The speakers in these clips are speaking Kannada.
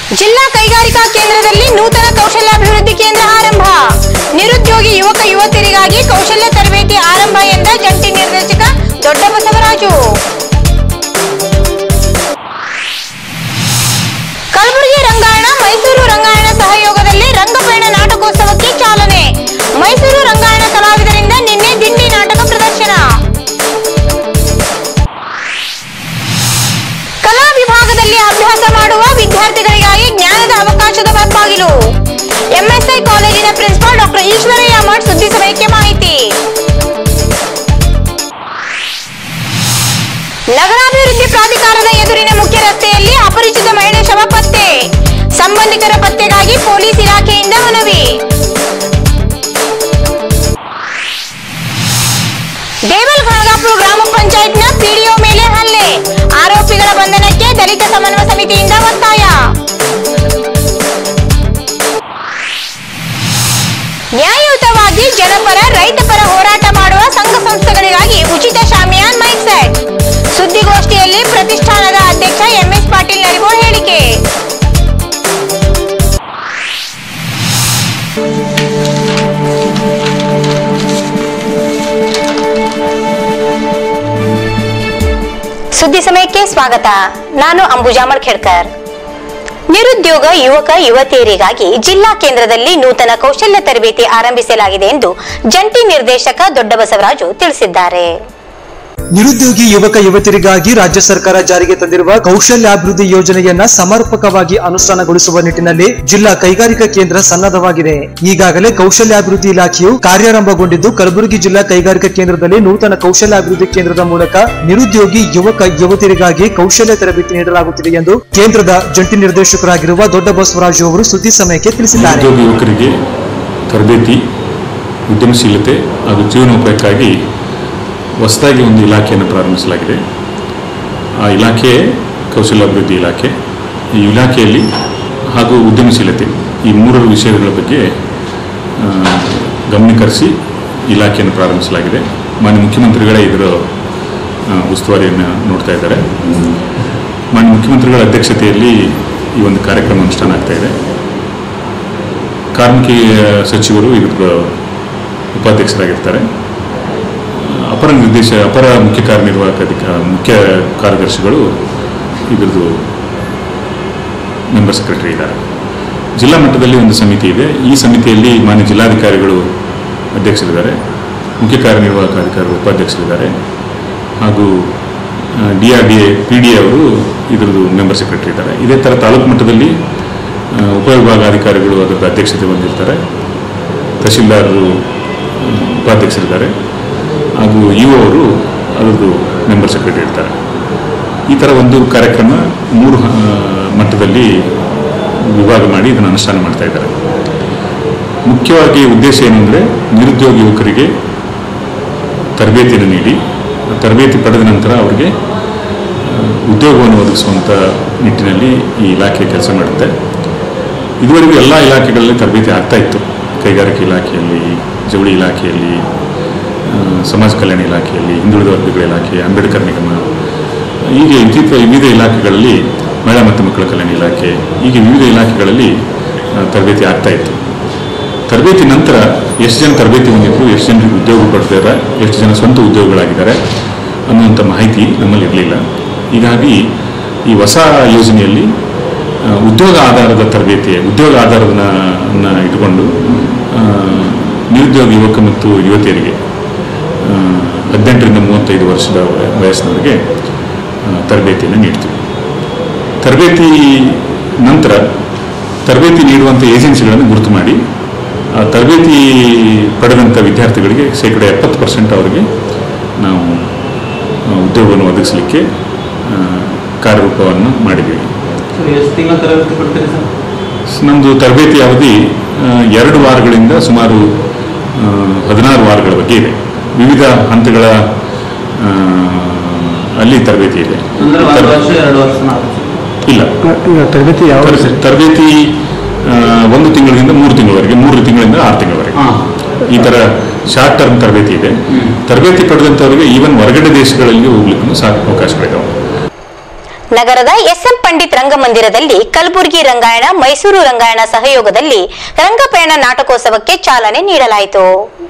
ಜಿಲ್ಲಾ ಕೈಗಾರಿಕಾ ಕೇಂದ್ರದಲ್ಲಿ ನೂತನ ಕೌಶಲ್ಯಾಭಿವೃದ್ಧಿ ಕೇಂದ್ರ ಆರಂಭ ನಿರುದ್ಯೋಗಿ ಯುವಕ ಯುವತಿಯರಿಗಾಗಿ ಕೌಶಲ್ಯ ತರಬೇತಿ ಆರಂಭ ಎಂದ ಜಂಟಿ ನಿರ್ದೇಶಕ ದೊಡ್ಡ ಬಸವರಾಜು ಕಲಬುರಗಿ ರಂಗಾಯಣ ಮೈಸೂರು ರಂಗಾಯಣ ಸಹಯೋಗದಲ್ಲಿ ರಂಗಪಯಣ ನಾಟಕೋತ್ಸವಕ್ಕೆ ಚಾಲನೆ ಮೈಸೂರು ರಂಗಾಯಣ ಕಲಾವಿದರಿಂದ ನಿನ್ನೆ ದಿಂಡಿ ನಾಟಕ ಪ್ರದರ್ಶನ ಕಲಾ ವಿಭಾಗದಲ್ಲಿ ಅಭ್ಯಾಸ ಮಾಡುವ ವಿದ್ಯಾರ್ಥಿಗಳಿಗಾಗಿ ಜ್ಞಾನದ ಅವಕಾಶದ ಬಾಗಿಲು ಎಂಎಸ್ಐ ಕಾಲೇಜಿನ ಪ್ರಿನ್ಸಿಪಾಲ್ ಡಾಕ್ಟರ್ ಈಶ್ವರಯ್ಯ ಮಠ್ ಸುದ್ದಿ ಸಮಯಕ್ಕೆ ಮಾಹಿತಿ ನಗರಾಭಿವೃದ್ಧಿ ಪ್ರಾಧಿಕಾರದ ಎದುರಿನ ಮುಖ್ಯ ರಸ್ತೆಯಲ್ಲಿ ಅಪರಿಚಿತ ಮಹಿಳೆ ಶವ ಪತ್ತೆ ಸಂಬಂಧಿಕರ ಪತ್ತೆಗಾಗಿ ಪೊಲೀಸ್ ಇಲಾಖೆಯಿಂದ ಮನವಿ ದೇವಲ್ ಗಂಗಾಪುರ ಗ್ರಾಮ ಪಂಚಾಯತ್ನ ಪಿಡಿಒ ಮೇಲೆ ಹಲ್ಲೆ ಆರೋಪಿಗಳ ಬಂಧನಕ್ಕೆ ದಲಿತ ಸಮನ್ವಯ ಸಮಿತಿಯಿಂದ ಒತ್ತಾಯ ನ್ಯಾಯಯುತವಾಗಿ ಜನಪರ ರೈತಪರ ಹೋರಾಟ ಮಾಡುವ ಸಂಘ ಸಂಸ್ಥೆಗಳಿಗಾಗಿ ಉಚಿತ ಶಾಮಿಯಾನ್ ಮೈಕ್ ಸೆಟ್ ಸುದ್ದಿಗೋಷ್ಠಿಯಲ್ಲಿ ಪ್ರತಿಷ್ಠಾನದ ಅಧ್ಯಕ್ಷ ಎಂಎಸ್ ಪಾಟೀಲ್ ನರಿಗೋಳ್ ಹೇಳಿಕೆ ಸುದ್ದಿ ಸಮಯಕ್ಕೆ ಸ್ವಾಗತ ನಾನು ಅಂಬುಜಾ ಮಳ್ಖೇಡ್ಕರ್ ನಿರುದ್ಯೋಗ ಯುವಕ ಯುವತಿಯರಿಗಾಗಿ ಜಿಲ್ಲಾ ಕೇಂದ್ರದಲ್ಲಿ ನೂತನ ಕೌಶಲ್ಯ ತರಬೇತಿ ಆರಂಭಿಸಲಾಗಿದೆ ಎಂದು ಜಂಟಿ ನಿರ್ದೇಶಕ ದೊಡ್ಡ ಬಸವರಾಜು ತಿಳಿಸಿದ್ದಾರೆ ನಿರುದ್ಯೋಗಿ ಯುವಕ ಯುವತಿಯರಿಗಾಗಿ ರಾಜ್ಯ ಸರ್ಕಾರ ಜಾರಿಗೆ ತಂದಿರುವ ಕೌಶಲ್ಯಾಭಿವೃದ್ಧಿ ಯೋಜನೆಯನ್ನ ಸಮರ್ಪಕವಾಗಿ ಅನುಷ್ಠಾನಗೊಳಿಸುವ ನಿಟ್ಟಿನಲ್ಲಿ ಜಿಲ್ಲಾ ಕೈಗಾರಿಕಾ ಕೇಂದ್ರ ಸನ್ನದ್ಧವಾಗಿದೆ ಈಗಾಗಲೇ ಕೌಶಲ್ಯಾಭಿವೃದ್ಧಿ ಇಲಾಖೆಯು ಕಾರ್ಯಾರಂಭಗೊಂಡಿದ್ದು ಕಲಬುರಗಿ ಜಿಲ್ಲಾ ಕೈಗಾರಿಕಾ ಕೇಂದ್ರದಲ್ಲಿ ನೂತನ ಕೌಶಲ್ಯಾಭಿವೃದ್ಧಿ ಕೇಂದ್ರದ ಮೂಲಕ ನಿರುದ್ಯೋಗಿ ಯುವಕ ಯುವತಿಯರಿಗಾಗಿ ಕೌಶಲ್ಯ ತರಬೇತಿ ನೀಡಲಾಗುತ್ತಿದೆ ಎಂದು ಕೇಂದ್ರದ ಜಂಟಿ ನಿರ್ದೇಶಕರಾಗಿರುವ ದೊಡ್ಡ ಬಸವರಾಜು ಅವರು ಸುದ್ದಿ ಸಮಯಕ್ಕೆ ತಿಳಿಸಿದ್ದಾರೆ ನಿರುದ್ಯೋಗ ಯುವಕರಿಗೆ ತರಬೇತಿ ಉದ್ಯಮಶೀಲತೆ ಹಾಗೂ ಜೀವನೋಪಾಯಕ್ಕಾಗಿ ಹೊಸದಾಗಿ ಒಂದು ಇಲಾಖೆಯನ್ನು ಪ್ರಾರಂಭಿಸಲಾಗಿದೆ ಆ ಇಲಾಖೆ ಕೌಶಲ್ಯಾಭಿವೃದ್ಧಿ ಇಲಾಖೆ ಈ ಇಲಾಖೆಯಲ್ಲಿ ಹಾಗೂ ಉದ್ಯಮಶೀಲತೆ ಈ ಮೂರರ ವಿಷಯಗಳ ಬಗ್ಗೆ ಆ, ಗಮನೀಕರಿಸಿ ಇಲಾಖೆಯನ್ನು ಪ್ರಾರಂಭಿಸಲಾಗಿದೆ ಮಾನ್ಯ ಮುಖ್ಯಮಂತ್ರಿಗಳೇ ಇದರ ಆ, ಉಸ್ತುವಾರಿಯನ್ನು ನೋಡ್ತಾ ಇದ್ದಾರೆ ಮಾನ್ಯ ಮುಖ್ಯಮಂತ್ರಿಗಳ ಅಧ್ಯಕ್ಷತೆಯಲ್ಲಿ ಈ ಒಂದು ಕಾರ್ಯಕ್ರಮ ಅನುಷ್ಠಾನ ಆಗ್ತಾ ಇದೆ ಕಾರ್ಮಿಕ ಸಚಿವರು ಇದರ ಉಪಾಧ್ಯಕ್ಷರಾಗಿರ್ತಾರೆ ಅಪರ ನಿರ್ದೇಶ ಅಪರ ಮುಖ್ಯ ಕಾರ್ಯನಿರ್ವಾಹಕ ಅಧಿಕ ಮುಖ್ಯ ಕಾರ್ಯದರ್ಶಿಗಳು ಇದ್ರದ್ದು ಮೆಂಬರ್ ಸೆಕ್ರೆಟರಿ ಇದ್ದಾರೆ ಜಿಲ್ಲಾ ಮಟ್ಟದಲ್ಲಿ ಒಂದು ಸಮಿತಿ ಇದೆ ಈ ಸಮಿತಿಯಲ್ಲಿ ಮಾನ್ಯ ಜಿಲ್ಲಾಧಿಕಾರಿಗಳು ಅಧ್ಯಕ್ಷರಿದ್ದಾರೆ ಮುಖ್ಯ ಕಾರ್ಯನಿರ್ವಾಹಕ ಅಧಿಕಾರಿಗಳು ಉಪಾಧ್ಯಕ್ಷರಿದ್ದಾರೆ ಹಾಗೂ D R D A P D ಅವರು ಇದರದ್ದು ಮೆಂಬರ್ ಸೆಕ್ರೆಟರಿ ಇದ್ದಾರೆ ಇದೇ ಥರ ತಾಲೂಕು ಮಟ್ಟದಲ್ಲಿ ಆ, ಉಪವಿಭಾಗಾಧಿಕಾರಿಗಳು ಅದರ ಅಧ್ಯಕ್ಷತೆ ಹೊಂದಿರ್ತಾರೆ ತಹಶೀಲ್ದಾರರು ಆ, ಉಪಾಧ್ಯಕ್ಷರಿದ್ದಾರೆ ಹಾಗೂ ಇ ಅವರು ಅದರದ್ದು ಮೆಂಬರ್ ಸೆಕ್ರೆಟರಿ ಇರ್ತಾರೆ ಈ ಥರ ಒಂದು ಕಾರ್ಯಕ್ರಮ ಮೂರು ಆ, ಮಟ್ಟದಲ್ಲಿ ವಿಭಾಗ ಮಾಡಿ ಇದನ್ನು ಅನುಷ್ಠಾನ ಮಾಡ್ತಾ ಇದ್ದಾರೆ ಮುಖ್ಯವಾಗಿ ಉದ್ದೇಶ ಏನಂದರೆ ನಿರುದ್ಯೋಗ ಯುವಕರಿಗೆ ತರಬೇತಿಯನ್ನು ನೀಡಿ ಆ ತರಬೇತಿ ಪಡೆದ ನಂತರ ಅವರಿಗೆ ಆ, ಉದ್ಯೋಗವನ್ನು ಒದಗಿಸುವಂಥ ನಿಟ್ಟಿನಲ್ಲಿ ಈ ಇಲಾಖೆ ಕೆಲಸ ಮಾಡುತ್ತೆ ಇದುವರೆಗೂ ಎಲ್ಲ ಇಲಾಖೆಗಳಲ್ಲಿ ತರಬೇತಿ ಆಗ್ತಾ ಇತ್ತು ಕೈಗಾರಿಕೆ ಇಲಾಖೆಯಲ್ಲಿ ಜವಳಿ ಇಲಾಖೆಯಲ್ಲಿ ಆ, ಸಮಾಜ ಕಲ್ಯಾಣ ಇಲಾಖೆಯಲ್ಲಿ ಹಿಂದುಳಿದ ವರ್ಗಗಳ ಇಲಾಖೆ ಅಂಬೇಡ್ಕರ್ ನಿಗಮ ಹೀಗೆ ಇತ್ತೀಚ ವಿವಿಧ ಇಲಾಖೆಗಳಲ್ಲಿ ಮಹಿಳಾ ಮತ್ತು ಮಕ್ಕಳ ಕಲ್ಯಾಣ ಇಲಾಖೆ ಹೀಗೆ ವಿವಿಧ ಇಲಾಖೆಗಳಲ್ಲಿ ಆ, ತರಬೇತಿ ಆಗ್ತಾ ಇತ್ತು ತರಬೇತಿ ನಂತರ ಎಷ್ಟು ಜನ ತರಬೇತಿ ಹೊಂದಿದ್ರು ಎಷ್ಟು ಜನರಿಗೆ ಉದ್ಯೋಗ ಪಡ್ತಿದ್ದಾರೆ ಎಷ್ಟು ಜನ ಸ್ವಂತ ಉದ್ಯೋಗಗಳಾಗಿದ್ದಾರೆ ಅನ್ನುವಂಥ ಮಾಹಿತಿ ನಮ್ಮಲ್ಲಿ ಇರಲಿಲ್ಲ ಹೀಗಾಗಿ ಈ ಹೊಸ ಯೋಜನೆಯಲ್ಲಿ ಆ, ಉದ್ಯೋಗ ಆಧಾರದ ತರಬೇತಿ ಉದ್ಯೋಗ ಆಧಾರದನ್ನ ಅನ್ನ ಇಟ್ಟುಕೊಂಡು ಆ, ನಿರುದ್ಯೋಗ ಯುವಕ ಮತ್ತು ಯುವತಿಯರಿಗೆ ಆ, ಹದಿನೆಂಟರಿಂದ ಮೂವತ್ತೈದು ವರ್ಷದ ವಯಸ್ಸಿನವರಿಗೆ ಆ, ತರಬೇತಿಯನ್ನು ನೀಡ್ತೀವಿ ತರಬೇತಿ ನಂತರ ತರಬೇತಿ ನೀಡುವಂಥ ಏಜೆನ್ಸಿಗಳನ್ನು ಗುರುತು ಮಾಡಿ ಆ ತರಬೇತಿ ಪಡೆದಂಥ ವಿದ್ಯಾರ್ಥಿಗಳಿಗೆ ಶೇಕಡ ಎಪ್ಪತ್ತು ಪರ್ಸೆಂಟ್ ಅವರಿಗೆ ನಾವು ಆ, ಉದ್ಯೋಗವನ್ನು ಒದಗಿಸಲಿಕ್ಕೆ ಆ, ಕಾರ್ಯರೂಪವನ್ನು ಮಾಡಿದ್ದೀವಿ ಸರ್ ಎಷ್ಟು ತಿಂಗಳ ತರಬೇತಿ ಕೊಡ್ತೀರಿ ಸರ್ ನಮ್ಮದು ತರಬೇತಿ ಅವಧಿ ಆ, ಎರಡು ವಾರಗಳಿಂದ ಸುಮಾರು ಆ, ಹದಿನಾರು ವಾರಗಳ ಬಗ್ಗೆ ಇದೆ ವಿವಿಧ ಹಂತಗಳ ಆ, ಅಲ್ಲಿ ತರಬೇತಿ ಇದೆ ಅಂದ್ರೆ ಒಂದು ತರ- ವರ್ಷ ಎರಡು ವರ್ಷ ನಾಲ್ಕು ಇಲ್ಲ ತರಬೇತಿ ತರಬೇತಿ- ತರಬೇತಿ ಆ, ಒಂದು ತಿಂಗಳಿಂದ ಮೂರು ತಿಂಗಳವರೆಗೆ ಮೂರು ತಿಂಗಳಿಂದ ಆರು ತಿಂಗಳವರೆಗೆ ಹಾಂ ಈ ತರ ಶಾರ್ಟ್ ಟರ್ಮ್ ತರಬೇತಿ ಇದೆ ತರಬೇತಿ ಪಡೆದಂಥವರಿಗೆ ಈವನ್ ಹೊರಗಡೆ ದೇಶಗಳಲ್ಲಿ ಹೋಗ್ಲಿಕ್ಕೂ ಸಹ ಅವಕಾಶಗಳಿದಾವೆ ನಗರದ ಎಸ್ಎಂ ಪಂಡಿತ್ ರಂಗಮಂದಿರದಲ್ಲಿ ಕಲಬುರಗಿ ರಂಗಾಯಣ ಮೈಸೂರು ರಂಗಾಯಣ ಸಹಯೋಗದಲ್ಲಿ ರಂಗಪಯಣ ನಾಟಕೋತ್ಸವಕ್ಕೆ ಚಾಲನೆ ನೀಡಲಾಯಿತು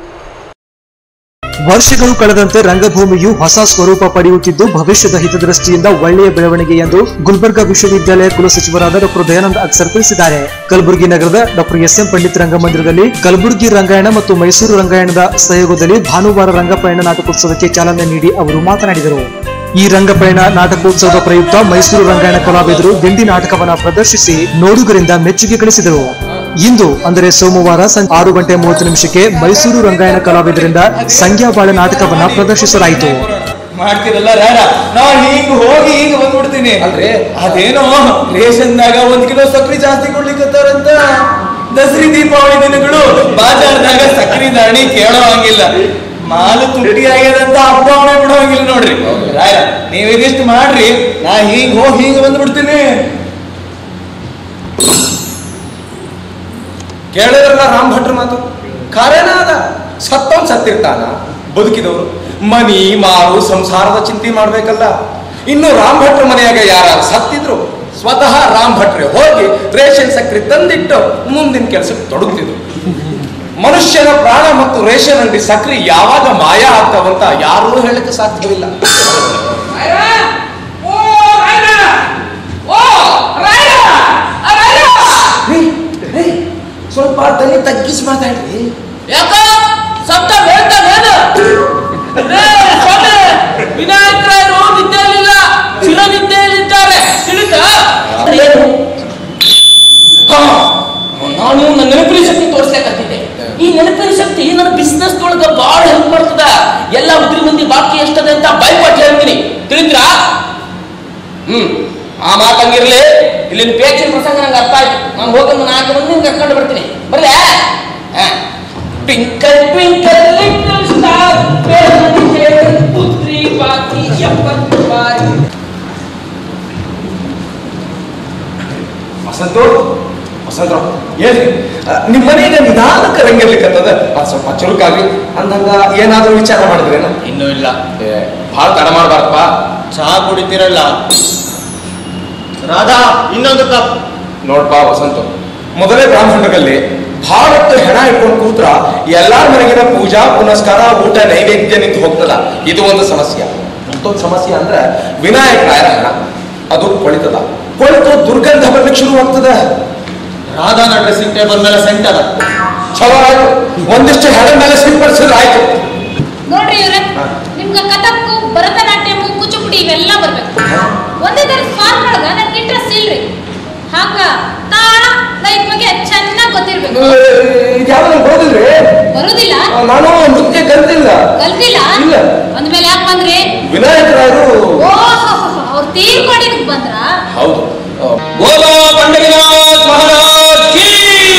ವರ್ಷಗಳು ಕಳೆದಂತೆ ರಂಗಭೂಮಿಯು ಹೊಸ ಸ್ವರೂಪ ಪಡೆಯುತ್ತಿದ್ದು ಭವಿಷ್ಯದ ಹಿತದೃಷ್ಟಿಯಿಂದ ಒಳ್ಳೆಯ ಬೆಳವಣಿಗೆ ಎಂದು ಗುಲ್ಬರ್ಗಾ ವಿಶ್ವವಿದ್ಯಾಲಯ ಕುಲಸಚಿವರಾದ ಡಾಕ್ಟರ್ ದಯಾನಂದ ಅಕ್ಸರ್ ತಿಳಿಸಿದ್ದಾರೆ ಕಲಬುರಗಿ ನಗರದ ಡಾಕ್ಟರ್ ಎಸ್ ಎಂ ಪಂಡಿತ್ ರಂಗಮಂದಿರದಲ್ಲಿ ಕಲಬುರಗಿ ರಂಗಾಯಣ ಮತ್ತು ಮೈಸೂರು ರಂಗಾಯಣದ ಸಹಯೋಗದಲ್ಲಿ ಭಾನುವಾರ ರಂಗಪಯಣ ನಾಟಕೋತ್ಸವಕ್ಕೆ ಚಾಲನೆ ನೀಡಿ ಅವರು ಮಾತನಾಡಿದರು ಈ ರಂಗಪಯಣ ನಾಟಕೋತ್ಸವದ ಪ್ರಯುಕ್ತ ಮೈಸೂರು ರಂಗಾಯಣ ಕಲಾವಿದರು ದಿಂಡಿ ನಾಟಕವನ್ನ ಪ್ರದರ್ಶಿಸಿ ನೋಡುಗರಿಂದ ಮೆಚ್ಚುಗೆ ಗಳಿಸಿದರು ಇಂದು ಅಂದರೆ ಸೋಮವಾರ ಸಂಜೆ ಆರು ಗಂಟೆ ಮೂವತ್ತು ನಿಮಿಷಕ್ಕೆ ಮೈಸೂರು ರಂಗಾಯಣ ಕಲಾವಿದರಿಂದ ಸಂಖ್ಯಾಬಾಳ ನಾಟಕವನ್ನ ಪ್ರದರ್ಶಿಸಲಾಯಿತು ಮಾಡ್ತಿರಲ್ಲ ರಾಡ ನಾವ್ ಹಿಂಗ್ ಹೋಗಿ ಹಿಂಗ್ ಬಂದ್ಬಿಡ್ತೀನಿ ಅಲ್ರಿ ಅದೇನೋ ರೇಷನ್ದಾಗ ಒಂದ್ ಕಿಲೋ ಸಕ್ರಿ ಜಾಸ್ತಿ ಕೊಡ್ಲಿಕ್ಕತ್ತಾರಂತ ದಸರಿ ದೀಪಾವಳಿ ದಿನಗಳು ಬಾಜಾರ್ದಾಗ ಸಕ್ರಿ ದಾಣಿ ಕೇಳೋ ಹಂಗಿಲ್ಲ ಮಾಲು ತುಟ್ಟಿ ಆಗ್ಯದಂತ ಹಬ್ಬವೇ ಬಿಡೋಂಗಿಲ್ಲ ನೋಡ್ರಿ ರಾಯ ನೀವ್ ಇದಿಷ್ಟು ಮಾಡ್ರಿ ನಾ ಹಿಂಗ್ ಹೋಗಿ ಹಿಂಗ್ ಬಂದ್ಬಿಡ್ತೀನಿ ಕೇಳಿದ್ರಲ್ಲ ರಾಮ್ ಭಟ್ರ ಮಾತು ಖರೇನ ಅದ ಸತ್ತವನ್ ಸತ್ತಿರ್ತಾನ ಬದುಕಿದವರು ಮನಿ ಮಾರು ಸಂಸಾರದ ಚಿಂತೆ ಮಾಡ್ಬೇಕಲ್ಲ ಇನ್ನು ರಾಮ್ ಭಟ್ರ ಮನೆಯಾಗ ಯಾರು ಸತ್ತಿದ್ರು ಸ್ವತಃ ರಾಮ್ ಭಟ್ರೆ ಹೋಗಿ ರೇಷನ್ ಸಕ್ರೆ ತಂದಿಟ್ಟು ಮುಂದಿನ ಕೆಲಸಕ್ಕೆ ತೊಡಗ್ತಿದ್ರು ಮನುಷ್ಯನ ಪ್ರಾಣ ಮತ್ತು ರೇಷನ್ ಅಂಗಡಿ ಸಕ್ರಿ ಯಾವಾಗ ಮಾಯ ಆಗ್ತಾವಂತ ಯಾರೂ ಹೇಳಕ್ಕೆ ಸಾಧ್ಯವಿಲ್ಲ ರೀ, ರೀ, ಸ್ವಲ್ಪ ದನಿ ತಗ್ಗಿಸಿ ಮಾತಾಡ್ರಿ ಯಾಕ ಸಪ್ತ ಹೇಳ್ತಾನೇನು ವಿನಾಯಕರಾಯರು ನಿದ್ದೆಯಲ್ಲಿಲ್ಲ ಚಿರ ನಿದ್ದೆಯಲ್ಲಿದ್ದಾರೆ ತಿಳಿತಾ ಹಾ, ನಾನು ನನ್ನ ನೆನಪಿನ ಶಕ್ತಿ ತೋರಿಸ್ಲಿಕ್ಕತ್ತಿದ್ದೆ ಈ ನೆನಪಿನ ಶಕ್ತಿ ನನ್ನ ಬಿಸ್ನೆಸ್ ಒಳಗ ಬಹಳ ಹೆಲ್ಪ್ ಮಾಡ್ತದ ಎಲ್ಲ ಉದ್ರಿ ಮಂದಿ ಬಾಕಿ ಎಷ್ಟದೆ ಅಂತ ಭಯಪಟ್ಟು ಹೇಳ್ತೀನಿ ತಿಳಿದ್ರಾ ಹ್ಮ್ ಆ ಮಾತಂಗಿರ್ಲಿ ಇಲ್ಲಿನ ಪೇಚಿನ ಪ್ರಸಂಗ ನಂಗೆ ಅರ್ಥ ಆಯ್ತು ನಾನು ಹೋಗಿ ನಾಲ್ಕು ಮಂದಿ ಕರ್ಕೊಂಡು ಬರ್ತೀನಿ ಬರ್ಲೆ ಟ್ವಿಂಕಲ್ ಟ್ವಿಂಕಲ್ ಲಿಟಲ್ ಸ್ಟಾರ್ ಪುತ್ರಿ ಬಾಕಿ ಎಪ್ಪತ್ತು ಬಾರಿ ವಸಂತು ವಸಂತರಾವ್ ಏನ್ರಿ ಆ, ನಿಮ್ ಮನೆಗೆ ನಿಧಾನಕ್ಕೆ ರಂಗಿರ್ಲಿಕ್ಕತ್ತದ ಅದ್ ಸ್ವಲ್ಪ ಚುರುಕಾಗ್ಲಿ ಅಂದಂಗ ಏನಾದ್ರೂ ವಿಚಾರ ಮಾಡಿದ್ರೇನ ಇನ್ನೂ ಇಲ್ಲ ಏ ಭಾಳ ತಡ ಮಾಡ್ಬಾರ್ದಪ್ಪ ಚಹಾ ಕುಡಿತಿರಲ್ಲ ರಾಧಾ ಇನ್ನೊಂದು ಕಪ್ ನೋಡ್ಪ ವಸಂತು ಮೊದಲೇ ಬ್ರಾಹ್ಮಣರಲ್ಲಿ ಭಾಳತ್ತು ಹೆಣ ಇಟ್ಕೊಂಡು ಕೂತ್ರ ಎಲ್ಲಾರ ಮನೆಗಿನ ಪೂಜಾ ಪುನಸ್ಕಾರ ಊಟ ನೈವೇದ್ಯ ನಿಂತು ಹೋಗ್ತದ ಇದು ಒಂದು ಸಮಸ್ಯೆ ಮತ್ತೊಂದು ಸಮಸ್ಯೆ ಅಂದ್ರೆ ವಿನಾಯಕ ರಾಯರ ಹೆಣ ಅದು ಕೊಳಿತದ ಕೊಳಿತು ದುರ್ಗಂಧ ಬರ್ಲಿಕ್ಕೆ ಶುರು ಆಗ್ತದ ರಾಧಾನ ಡ್ರೆಸ್ಸಿಂಗ್ ಟೇಬಲ್ ಮೇಲೆ ಸೆಂಟ್ ಅದ ಚಲೋ ಆಯ್ತು ಒಂದಿಷ್ಟು ಹೆಣ ಮೇಲೆ ಸಿಂಪಡಿಸಿದ್ರೆ ಆಯ್ತು ನೋಡ್ರಿ ಇವ್ರೆ ನಿಮ್ಗ ಕಥಕ್ಕು ಭರತನಾಟ್ಯಮು ಕೂಚುಪುಡಿ ಇವೆಲ್ಲ ಬರ್ಬೇಕು ಒಂದೇ ಥರದ ಫಾರ್ಮ್ ಒಳಗ ನನ್ಗೆ ಇಂಟ್ರೆಸ್ಟ್ ಇಲ್ರಿ ಹಂಗ ತಾಳ ಲೈಫ್ ಬಗ್ಗೆ ಚೆನ್ನಾಗಿ ಗೊತ್ತಿರ್ಬೇಕು ಇದ್ಯಾವ್ದು ಬರೋದಿಲ್ರಿ ಬರುದಿಲ್ಲ ನಾನು ನೃತ್ಯ ಕಲ್ತಿಲ್ಲ ಕಲ್ತಿಲ್ಲ ಇಲ್ಲ. ಅಂದ್ಮೇಲೆ ಯಾಕೆ ಬಂದ್ರಿ ವಿನಾಯಕರಾಯರು ಓಹ್ ಅವ್ರು ತೀರ್ಕೊಂಡಿದ್ ಬಂದ್ರ ಹೌದು ಬೋಲೋ ಪಂಡರಿನಾಥ್ ಮಹಾರಾಜ್ ಕೀ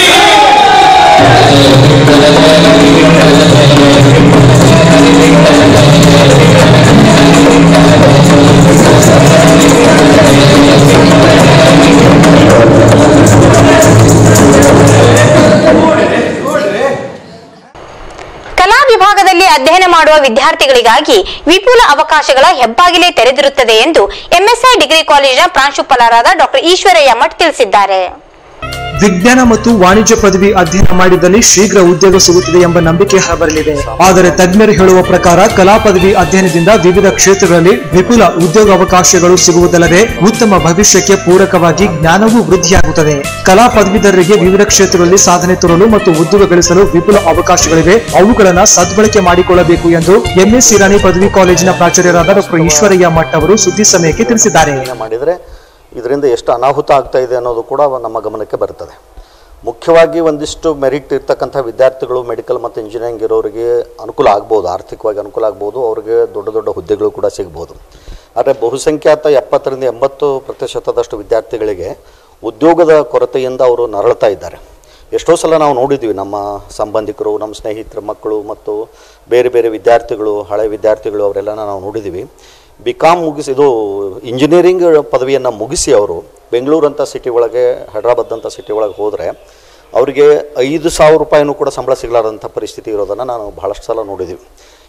ಕಲಾ ವಿಭಾಗದಲ್ಲಿ ಅಧ್ಯಯನ ಮಾಡುವ ವಿದ್ಯಾರ್ಥಿಗಳಿಗಾಗಿ ವಿಪುಲ ಅವಕಾಶಗಳ ಹೆಬ್ಬಾಗಿಲೇ ತೆರೆದಿರುತ್ತದೆ ಎಂದು ಎಂಎಸ್ಐ ಡಿಗ್ರಿ ಕಾಲೇಜಿನ ಪ್ರಾಂಶುಪಾಲರಾದ ಡಾಕ್ಟರ್ ಈಶ್ವರಯ್ಯ ಮಠ್ ತಿಳಿಸಿದ್ದಾರೆ ವಿಜ್ಞಾನ ಮತ್ತು ವಾಣಿಜ್ಯ ಪದವಿ ಅಧ್ಯಯನ ಮಾಡಿದಲ್ಲಿ ಶೀಘ್ರ ಉದ್ಯೋಗ ಸಿಗುತ್ತದೆ ಎಂಬ ನಂಬಿಕೆ ಬರಲಿದೆ ಆದರೆ ತಜ್ಞರು ಹೇಳುವ ಪ್ರಕಾರ ಕಲಾ ಪದವಿ ಅಧ್ಯಯನದಿಂದ ವಿವಿಧ ಕ್ಷೇತ್ರಗಳಲ್ಲಿ ವಿಪುಲ ಉದ್ಯೋಗ ಅವಕಾಶಗಳು ಸಿಗುವುದಲ್ಲದೆ ಉತ್ತಮ ಭವಿಷ್ಯಕ್ಕೆ ಪೂರಕವಾಗಿ ಜ್ಞಾನವೂ ವೃದ್ಧಿಯಾಗುತ್ತದೆ ಕಲಾ ಪದವೀಧರರಿಗೆ ವಿವಿಧ ಕ್ಷೇತ್ರಗಳಲ್ಲಿ ಸಾಧನೆ ತೋರಲು ಮತ್ತು ಉದ್ಯೋಗ ಗಳಿಸಲು ವಿಪುಲ ಅವಕಾಶಗಳಿವೆ ಅವುಗಳನ್ನು ಸದ್ಬಳಕೆ ಮಾಡಿಕೊಳ್ಳಬೇಕು ಎಂದು ಎಂಎಸ್ ಇರಾನಿ ಪದವಿ ಕಾಲೇಜಿನ ಪ್ರಾಚಾರ್ಯರಾದ ಡಾಕ್ಟರ್ ಈಶ್ವರಯ್ಯ ಮಠ್ ಅವರು ಸುದ್ದಿ ಸಮಯಕ್ಕೆ ತಿಳಿಸಿದ್ದಾರೆ ಅಧ್ಯಯನ ಮಾಡಿದರೆ ಇದರಿಂದ ಎಷ್ಟು ಅನಾಹುತ ಆಗ್ತಾ ಇದೆ ಅನ್ನೋದು ಕೂಡ ನಮ್ಮ ಗಮನಕ್ಕೆ ಬರ್ತದೆ ಮುಖ್ಯವಾಗಿ ಒಂದಿಷ್ಟು ಮೆರಿಟ್ ಇರ್ತಕ್ಕಂಥ ವಿದ್ಯಾರ್ಥಿಗಳು ಮೆಡಿಕಲ್ ಮತ್ತು ಇಂಜಿನಿಯರಿಂಗ್ ಇರೋರಿಗೆ ಅನುಕೂಲ ಆಗ್ಬೋದು ಆರ್ಥಿಕವಾಗಿ ಅನುಕೂಲ ಆಗ್ಬೋದು ಅವ್ರಿಗೆ ದೊಡ್ಡ ದೊಡ್ಡ ಹುದ್ದೆಗಳು ಕೂಡ ಸಿಗ್ಬೋದು ಆದರೆ ಬಹುಸಂಖ್ಯಾತ ಎಪ್ಪತ್ತರಿಂದ ಎಂಬತ್ತು ಪ್ರತಿಶತದಷ್ಟು ವಿದ್ಯಾರ್ಥಿಗಳಿಗೆ ಉದ್ಯೋಗದ ಕೊರತೆಯಿಂದ ಅವರು ನರಳ್ತಾ ಇದ್ದಾರೆ ಎಷ್ಟೋ ಸಲ ನಾವು ನೋಡಿದ್ವಿ ನಮ್ಮ ಸಂಬಂಧಿಕರು ನಮ್ಮ ಸ್ನೇಹಿತರ ಮಕ್ಕಳು ಮತ್ತು ಬೇರೆ ಬೇರೆ ವಿದ್ಯಾರ್ಥಿಗಳು ಹಳೆ ವಿದ್ಯಾರ್ಥಿಗಳು ಅವರೆಲ್ಲ ನಾವು ನೋಡಿದ್ದೀವಿ ಬಿ ಕಾಮ್ ಮುಗಿಸಿ ಇದು ಇಂಜಿನಿಯರಿಂಗ್ ಪದವಿಯನ್ನು ಮುಗಿಸಿ ಅವರು ಬೆಂಗಳೂರಂಥ ಸಿಟಿ ಒಳಗೆ ಹೈದ್ರಾಬಾದ್ ಅಂತ ಸಿಟಿ ಒಳಗೆ ಹೋದರೆ ಅವರಿಗೆ ಐದು ಸಾವಿರ ರೂಪಾಯಿನೂ ಕೂಡ ಸಂಬಳ ಸಿಗಲಾರ್ದಂಥ ಪರಿಸ್ಥಿತಿ ಇರೋದನ್ನು ನಾನು ಭಾಳಷ್ಟು ಸಲ ನೋಡಿದ್ದೀವಿ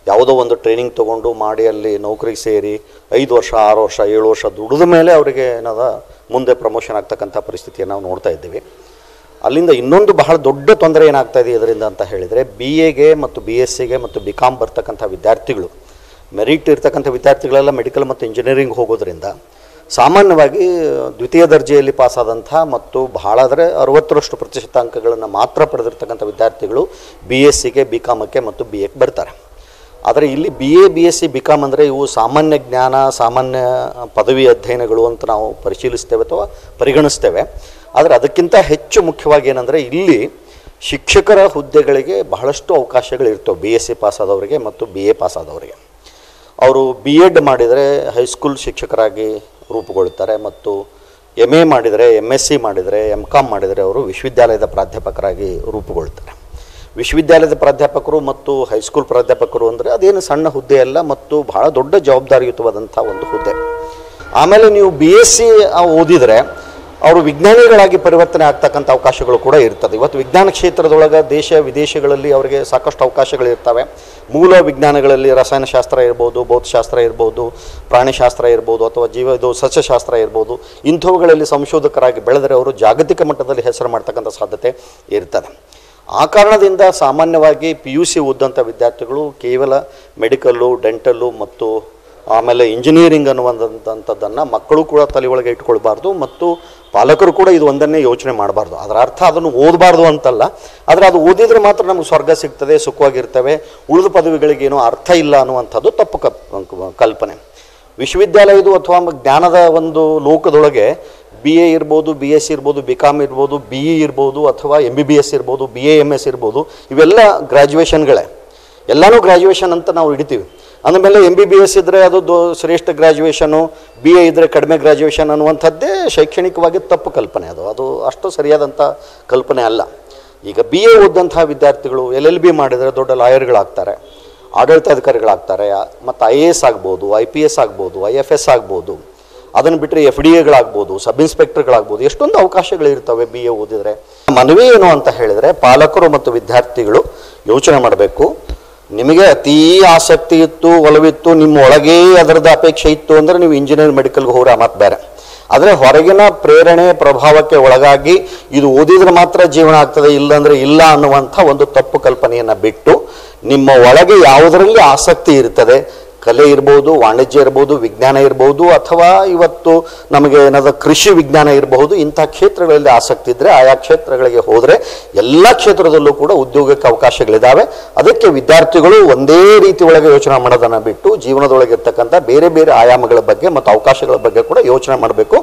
ಯಾವುದೋ ಒಂದು ಟ್ರೈನಿಂಗ್ ತೊಗೊಂಡು ಮಾಡಿ ಅಲ್ಲಿ ನೌಕರಿಗೆ ಸೇರಿ ಐದು ವರ್ಷ ಆರು ವರ್ಷ ಏಳು ವರ್ಷ ದುಡಿದ ಮೇಲೆ ಅವರಿಗೆ ಏನದ ಮುಂದೆ ಪ್ರಮೋಷನ್ ಆಗ್ತಕ್ಕಂಥ ಪರಿಸ್ಥಿತಿಯನ್ನು ನಾವು ನೋಡ್ತಾ ಇದ್ದೀವಿ ಅಲ್ಲಿಂದ ಇನ್ನೊಂದು ಬಹಳ ದೊಡ್ಡ ತೊಂದರೆ ಏನಾಗ್ತಾ ಇದೆ ಇದರಿಂದ ಅಂತ ಹೇಳಿದರೆ ಬಿ ಎಗೆ ಮತ್ತು ಬಿ ಎಸ್ ಸಿಗೆ ಮತ್ತು ಬಿ ಕಾಮ್ ಬರ್ತಕ್ಕಂಥ ವಿದ್ಯಾರ್ಥಿಗಳು ಮೆರಿಟ್ ಇರ್ತಕ್ಕಂಥ ವಿದ್ಯಾರ್ಥಿಗಳೆಲ್ಲ ಮೆಡಿಕಲ್ ಮತ್ತು ಇಂಜಿನಿಯರಿಂಗ್ ಹೋಗೋದ್ರಿಂದ ಸಾಮಾನ್ಯವಾಗಿ ದ್ವಿತೀಯ ದರ್ಜೆಯಲ್ಲಿ ಪಾಸಾದಂಥ ಮತ್ತು ಬಹಳ ಅಂದರೆ ಅರವತ್ತರಷ್ಟು ಪ್ರತಿಶತ ಅಂಕಗಳನ್ನು ಮಾತ್ರ ಪಡೆದಿರ್ತಕ್ಕಂಥ ವಿದ್ಯಾರ್ಥಿಗಳು ಬಿ ಎಸ್ ಸಿಗೆ ಬಿ ಕಾಮಕ್ಕೆ ಮತ್ತು ಬಿ ಎಗೆ ಬರ್ತಾರೆ ಆದರೆ ಇಲ್ಲಿ B A B S C B com ಅಂದರೆ ಇವು ಸಾಮಾನ್ಯ ಜ್ಞಾನ ಸಾಮಾನ್ಯ ಪದವಿ ಅಧ್ಯಯನಗಳು ಅಂತ ನಾವು ಪರಿಶೀಲಿಸ್ತೇವೆ ಅಥವಾ ಪರಿಗಣಿಸ್ತೇವೆ ಆದರೆ ಅದಕ್ಕಿಂತ ಹೆಚ್ಚು ಮುಖ್ಯವಾಗಿ ಏನಂದರೆ ಇಲ್ಲಿ ಶಿಕ್ಷಕರ ಹುದ್ದೆಗಳಿಗೆ ಬಹಳಷ್ಟು ಅವಕಾಶಗಳಿರ್ತವೆ ಬಿ ಎಸ್ ಸಿ ಪಾಸ್ ಆದವರಿಗೆ ಮತ್ತು ಬಿ ಎ ಪಾಸ್ ಆದವರಿಗೆ ಅವರು ಬಿ ಎಡ್ ಮಾಡಿದರೆ ಹೈಸ್ಕೂಲ್ ಶಿಕ್ಷಕರಾಗಿ ರೂಪುಗೊಳ್ಳುತ್ತಾರೆ ಮತ್ತು ಎಮ್ ಎ ಮಾಡಿದರೆ ಎಮ್ ಎಸ್ ಸಿ ಮಾಡಿದರೆ ಎಮ್ ಕಾಮ್ ಮಾಡಿದರೆ ಅವರು ವಿಶ್ವವಿದ್ಯಾಲಯದ ಪ್ರಾಧ್ಯಾಪಕರಾಗಿ ರೂಪುಗೊಳ್ತಾರೆ ವಿಶ್ವವಿದ್ಯಾಲಯದ ಪ್ರಾಧ್ಯಾಪಕರು ಮತ್ತು ಹೈಸ್ಕೂಲ್ ಪ್ರಾಧ್ಯಾಪಕರು ಅಂದರೆ ಅದೇನು ಸಣ್ಣ ಹುದ್ದೆ ಅಲ್ಲ ಮತ್ತು ಬಹಳ ದೊಡ್ಡ ಜವಾಬ್ದಾರಿಯುತವಾದಂಥ ಒಂದು ಹುದ್ದೆ ಆಮೇಲೆ ನೀವು ಬಿ ಎಸ್ ಸಿ ಓದಿದರೆ ಅವರು ವಿಜ್ಞಾನಿಗಳಾಗಿ ಪರಿವರ್ತನೆ ಆಗ್ತಕ್ಕಂಥ ಅವಕಾಶಗಳು ಕೂಡ ಇರ್ತದೆ ಇವತ್ತು ವಿಜ್ಞಾನ ಕ್ಷೇತ್ರದೊಳಗೆ ದೇಶ ವಿದೇಶಗಳಲ್ಲಿ ಅವರಿಗೆ ಸಾಕಷ್ಟು ಅವಕಾಶಗಳಿರ್ತವೆ ಮೂಲ ವಿಜ್ಞಾನಗಳಲ್ಲಿ ರಸಾಯನಶಾಸ್ತ್ರ ಇರ್ಬೋದು ಭೌತಶಾಸ್ತ್ರ ಇರ್ಬೋದು ಪ್ರಾಣಿಶಾಸ್ತ್ರ ಇರ್ಬೋದು ಅಥವಾ ಜೀವ ಇದು ಸಸ್ಯಶಾಸ್ತ್ರ ಇರ್ಬೋದು ಇಂಥವುಗಳಲ್ಲಿ ಸಂಶೋಧಕರಾಗಿ ಬೆಳೆದರೆ ಅವರು ಜಾಗತಿಕ ಮಟ್ಟದಲ್ಲಿ ಹೆಸರು ಮಾಡ್ತಕ್ಕಂಥ ಸಾಧ್ಯತೆ ಇರ್ತದೆ ಆ ಕಾರಣದಿಂದ ಸಾಮಾನ್ಯವಾಗಿ ಪಿ ಯು ಸಿ ಓದಂಥ ವಿದ್ಯಾರ್ಥಿಗಳು ಕೇವಲ ಮೆಡಿಕಲ್ಲು ಡೆಂಟಲ್ಲು ಮತ್ತು ಆಮೇಲೆ ಇಂಜಿನಿಯರಿಂಗ್ ಅನ್ನುವಂಥದ್ದನ್ನು ಮಕ್ಕಳು ಕೂಡ ತಲೆ ಒಳಗೆ ಇಟ್ಕೊಳ್ಬಾರ್ದು ಮತ್ತು ಪಾಲಕರು ಕೂಡ ಇದು ಒಂದನ್ನೇ ಯೋಚನೆ ಮಾಡಬಾರ್ದು ಅದರ ಅರ್ಥ ಅದನ್ನು ಓದಬಾರ್ದು ಅಂತಲ್ಲ ಆದರೆ ಅದು ಓದಿದರೆ ಮಾತ್ರ ನಮಗೆ ಸ್ವರ್ಗ ಸಿಗ್ತದೆ ಸುಖವಾಗಿರ್ತವೆ ಉಳಿದ ಪದವಿಗಳಿಗೆ ಏನೋ ಅರ್ಥ ಇಲ್ಲ ಅನ್ನುವಂಥದ್ದು ತಪ್ಪು ಕಪ್ ಕಲ್ಪನೆ ವಿಶ್ವವಿದ್ಯಾಲಯದು ಅಥವಾ ಜ್ಞಾನದ ಒಂದು ಲೋಕದೊಳಗೆ ಬಿ ಎ ಇರ್ಬೋದು ಬಿ ಎಸ್ ಸಿ ಇರ್ಬೋದು ಬಿ ಕಾಮ್ ಇರ್ಬೋದು ಬಿ ಇ ಇರ್ಬೋದು ಅಥವಾ ಎಮ್ ಬಿ ಬಿ ಎಸ್ ಇರ್ಬೋದು ಬಿ ಎ ಎಮ್ ಎಸ್ ಇರ್ಬೋದು ಇವೆಲ್ಲ ಗ್ರ್ಯಾಜುಯೇಷನ್ಗಳೇ ಎಲ್ಲನೂ ಗ್ರ್ಯಾಜುಯೇಷನ್ ಅಂತ ನಾವು ಹಿಡಿತೀವಿ ಅಂದಮೇಲೆ ಎಮ್ ಬಿ ಬಿ ಎಸ್ ಇದ್ದರೆ ಅದು ದೊ ಶ್ರೇಷ್ಠ ಗ್ರ್ಯಾಜುಯೇಷನು ಬಿ ಎ ಇದ್ದರೆ ಕಡಿಮೆ ಗ್ರ್ಯಾಜುಯೇಷನ್ ಅನ್ನುವಂಥದ್ದೇ ಶೈಕ್ಷಣಿಕವಾಗಿ ತಪ್ಪು ಕಲ್ಪನೆ ಅದು ಅದು ಅಷ್ಟು ಸರಿಯಾದಂಥ ಕಲ್ಪನೆ ಅಲ್ಲ ಈಗ ಬಿ ಎ ಓದಂಥ ವಿದ್ಯಾರ್ಥಿಗಳು ಎಲ್ ಎಲ್ ಬಿ ಮಾಡಿದರೆ ದೊಡ್ಡ ಲಾಯರ್ಗಳಾಗ್ತಾರೆ ಆಡಳಿತಾಧಿಕಾರಿಗಳಾಗ್ತಾರೆ ಮತ್ತು ಐ ಎ ಎಸ್ ಆಗ್ಬೋದು ಐ ಪಿ ಎಸ್ ಆಗ್ಬೋದು ಐ ಎಫ್ ಎಸ್ ಆಗ್ಬೋದು ಅದನ್ನು ಬಿಟ್ಟರೆ ಎಫ್ ಡಿ ಎಗಳಾಗ್ಬೋದು ಸಬ್ ಇನ್ಸ್ಪೆಕ್ಟರ್ಗಳಾಗ್ಬೋದು ಎಷ್ಟೊಂದು ಅವಕಾಶಗಳಿರ್ತವೆ ಬಿ ಎ ಓದಿದರೆ ಮನವಿ ಏನು ಅಂತ ಹೇಳಿದರೆ ಪಾಲಕರು ಮತ್ತು ವಿದ್ಯಾರ್ಥಿಗಳು ಯೋಚನೆ ಮಾಡಬೇಕು ನಿಮಗೆ ಅತೀ ಆಸಕ್ತಿ ಇತ್ತು ಒಲವಿತ್ತು ನಿಮ್ಮ ಒಳಗೇ ಅದರದ್ದು ಅಪೇಕ್ಷೆ ಇತ್ತು ಅಂದರೆ ನೀವು ಇಂಜಿನಿಯರ್ ಮೆಡಿಕಲ್ಗೆ ಹೋಗ್ರೆ ಮಾತು ಬೇರೆ ಆದರೆ ಹೊರಗಿನ ಪ್ರೇರಣೆ ಪ್ರಭಾವಕ್ಕೆ ಒಳಗಾಗಿ ಇದು ಓದಿದ್ರೆ ಮಾತ್ರ ಜೀವನ ಆಗ್ತದೆ ಇಲ್ಲಾಂದ್ರೆ ಇಲ್ಲ ಅನ್ನುವಂಥ ಒಂದು ತಪ್ಪು ಕಲ್ಪನೆಯನ್ನು ಬಿಟ್ಟು ನಿಮ್ಮ ಒಳಗೆ ಯಾವುದರಲ್ಲಿ ಆಸಕ್ತಿ ಇರ್ತದೆ ಕಲೆ ಇರ್ಬೋದು ವಾಣಿಜ್ಯ ಇರ್ಬೋದು ವಿಜ್ಞಾನ ಇರ್ಬೋದು ಅಥವಾ ಇವತ್ತು ನಮಗೆ ಏನಾದ ಕೃಷಿ ವಿಜ್ಞಾನ ಇರಬಹುದು ಇಂಥ ಕ್ಷೇತ್ರಗಳಲ್ಲಿ ಆಸಕ್ತಿ ಇದ್ದರೆ ಆಯಾ ಕ್ಷೇತ್ರಗಳಿಗೆ ಹೋದರೆ ಎಲ್ಲ ಕ್ಷೇತ್ರದಲ್ಲೂ ಕೂಡ ಉದ್ಯೋಗಕ್ಕೆ ಅವಕಾಶಗಳಿದ್ದಾವೆ ಅದಕ್ಕೆ ವಿದ್ಯಾರ್ಥಿಗಳು ಒಂದೇ ರೀತಿ ಒಳಗೆ ಯೋಚನೆ ಮಾಡೋದನ್ನು ಬಿಟ್ಟು ಜೀವನದೊಳಗೆ ಇರ್ತಕ್ಕಂಥ ಬೇರೆ ಬೇರೆ ಆಯಾಮಗಳ ಬಗ್ಗೆ ಮತ್ತು ಅವಕಾಶಗಳ ಬಗ್ಗೆ ಕೂಡ ಯೋಚನೆ ಮಾಡಬೇಕು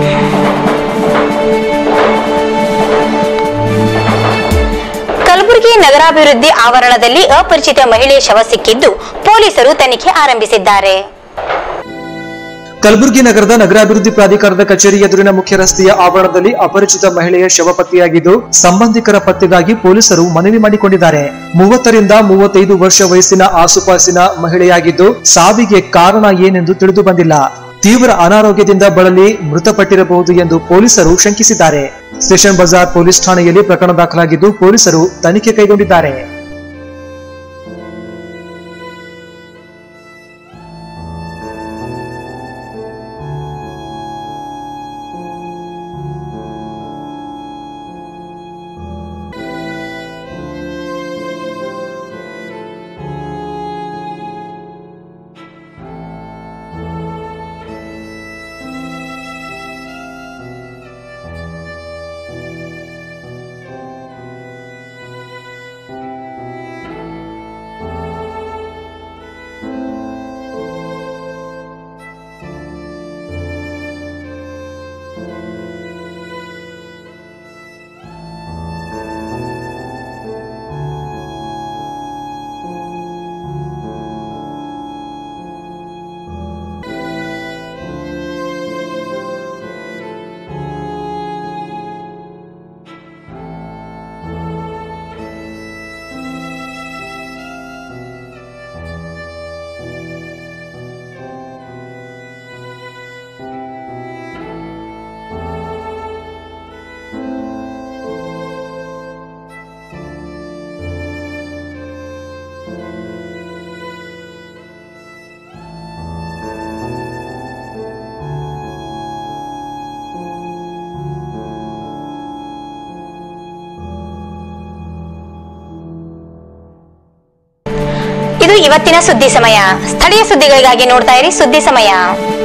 ಕಲಬುರಗಿ ನಗರಾಭಿವೃದ್ಧಿ ಆವರಣದಲ್ಲಿ ಅಪರಿಚಿತ ಮಹಿಳೆ ಶವ ಸಿಕ್ಕಿದ್ದು ಪೊಲೀಸರು ತನಿಖೆ ಆರಂಭಿಸಿದ್ದಾರೆ ಕಲಬುರಗಿ ನಗರದ ನಗರಾಭಿವೃದ್ಧಿ ಪ್ರಾಧಿಕಾರದ ಕಚೇರಿ ಎದುರಿನ ಮುಖ್ಯ ರಸ್ತೆಯ ಆವರಣದಲ್ಲಿ ಅಪರಿಚಿತ ಮಹಿಳೆಯ ಶವ ಪತ್ತೆಯಾಗಿದ್ದು ಸಂಬಂಧಿಕರ ಪತ್ತೆಗಾಗಿ ಪೊಲೀಸರು ಮನವಿ ಮಾಡಿಕೊಂಡಿದ್ದಾರೆ ಮೂವತ್ತರಿಂದ ಮೂವತ್ತೈದು ವರ್ಷ ವಯಸ್ಸಿನ ಆಸುಪಾಸಿನ ಮಹಿಳೆಯಾಗಿದ್ದು ಸಾವಿಗೆ ಕಾರಣ ಏನೆಂದು ತಿಳಿದು ಬಂದಿಲ್ಲ ತೀವ್ರ ಅನಾರೋಗ್ಯದಿಂದ ಬಳಲಿ ಮೃತಪಟ್ಟಿರಬಹುದು ಎಂದು ಪೊಲೀಸರು ಶಂಕಿಸಿದ್ದಾರೆ ಸ್ಟೇಷನ್ ಬಜಾರ್ ಪೊಲೀಸ್ ಠಾಣೆಯಲ್ಲಿ ಪ್ರಕರಣ ದಾಖಲಾಗಿದ್ದು ಪೊಲೀಸರು ತನಿಖೆ ಕೈಗೊಂಡಿದ್ದಾರೆ ಇದು ಇವತ್ತಿನ ಸುದ್ದಿ ಸಮಯ ಸ್ಥಳೀಯ ಸುದ್ದಿಗಳಿಗಾಗಿ ನೋಡ್ತಾ ಇರಿ ಸುದ್ದಿ ಸಮಯ